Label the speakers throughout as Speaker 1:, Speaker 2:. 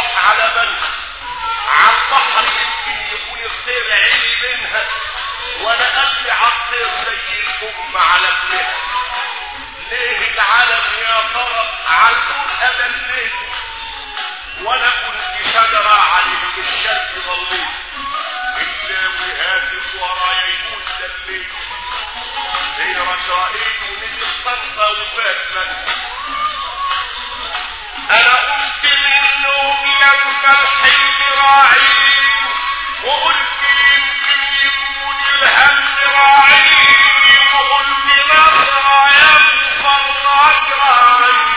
Speaker 1: اروح على بالها على البحر يمكن يكون الخير عيني منها وانا قلبي عطير زي الام على ابنها ليه العالم يا ترى على النور امليت وانا كنت شجرة عليه بالشرق ظليت اللاوي هاتف ورايا يقول دليت هي رشائد ونزل طنطا وفات من انا قمت من النوم لما الحلم راعيني وقلت يمكن يكون الهم راعيني وقلت نصر ينفر راعيني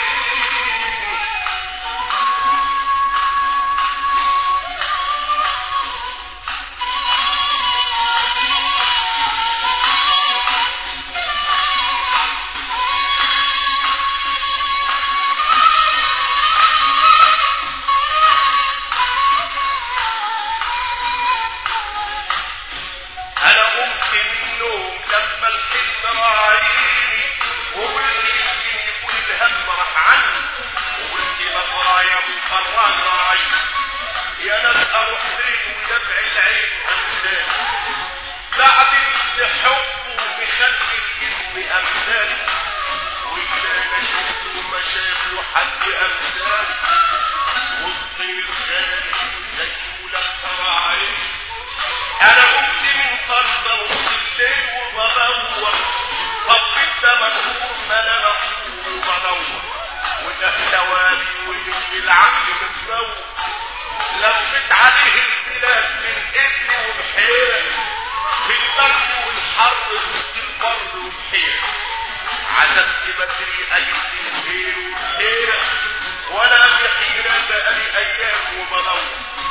Speaker 1: انا قمت من النوم لما الحلم راعيني وقلت يمكن يكون الهم راح عني وقلت نظرايا مفرج راعي يا ناس اروح فين ودمع العين انسان بعد اللي حبه بخلي الجسم امثال واللي انا شفته ما شافه حد امثال والطير غالي زي ولاد تراعي انا قمت من طرد نص الليل وبدور طبيت ده مجهور ما انا مقهور وبدور وده ثواني واللي العقل متدور لفت عليه البلاد من ابن وبحيرة في البرد والحر وسط البر والحيرة عزمت بدري ايدي سهير وبحيرة وانا بحيرة بقالي ايام وبدور